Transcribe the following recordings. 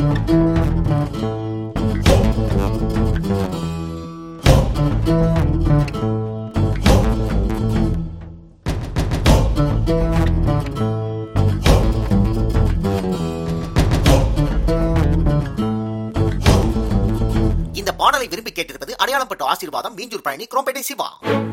இந்த பாடலை விரும்பி கேட்டிருப்பது அடையாளம் பட்ட ஆசீர்வாதம் மீஞ்சூர் பழனி குரோம்பேட்டை சிவா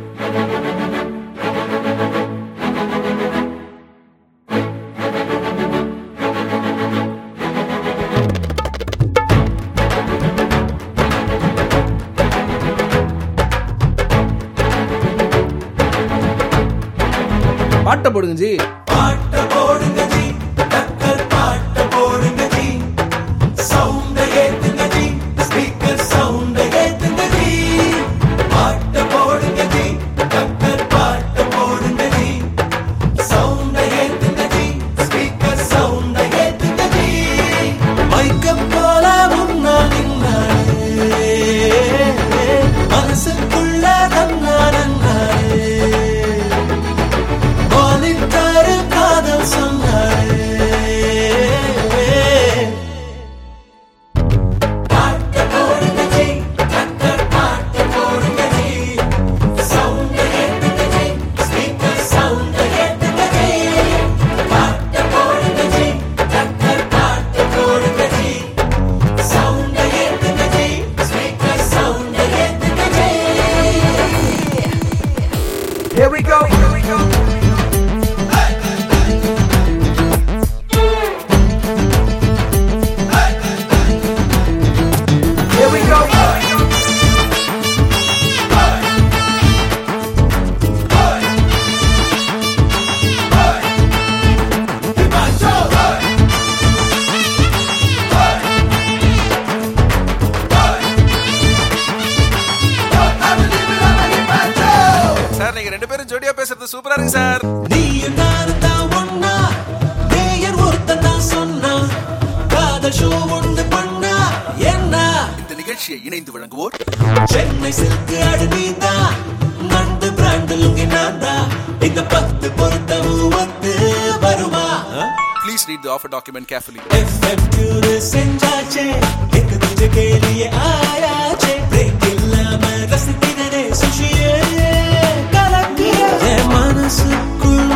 பாட்டை போடுங்க ஜி பாட்ட போடுங்க ஜி டக்கர் பாட்ட போடுங்க ஜி சவுண்ட ஏத்துங்க ஜி ஸ்பீக்கர் சவுண்ட ஏத்துங்க ஜி பாட்ட போடுங்க ஜி டக்கர் பாட்ட போடுங்க ஜி சவுண்ட ஏத்துங்க ஜி ஸ்பீக்கர் சவுண்ட ஏத்துங்க ஜி மைக்க போல முன்னால் நின்னாலே மனசுக்குள்ள தன்னா நன்னாலே வாலிட்டாரு காதல் சொன்னாரு பாட்டு போடுங்க ஜி டக்கர் பாட்டு போடுங்க ஜி சவுண்ட் ஏத்துங்க ஜி ஸ்பீக்கர் சவுண்ட் ஏத்துங்க ஜி பாட்டு போடுங்க ஜி டக்கர் பாட்டு போடுங்க ஜி சவுண்ட் ஏத்துங்க ஜி ஸ்பீக்கர் சவுண்ட் ஏத்துங்க ji Here we go. Here we go. Here we go. Sir நீங்க ரெண்டு பேரும் ஜோடியா பேசுறது சூப்பரா இருக்கு சார் நீயும் நானும் தான் ஒண்ணா நேயர் ஒருத்தன் தான் சொன்னா காதல் ஷோ ஒண்ணு பண்ணா என்ன இந்த நிகழ்ச்சியை இணைந்து வழங்குவோர் சென்னை சில்க் அடு நீதான் நண்டு பிராண்ட் லுங்கி நான் தான் இந்த பத்து பொருத்தமும் வந்து வருமா please read the offer document carefully FM tune செஞ்சாச்சே எங்க துஞ்ச கேலியே ஆயாச்சே பிரேக் இல்லாம ரசித்தினே சுஷியே கலக்கிய என் மனசுக்குள்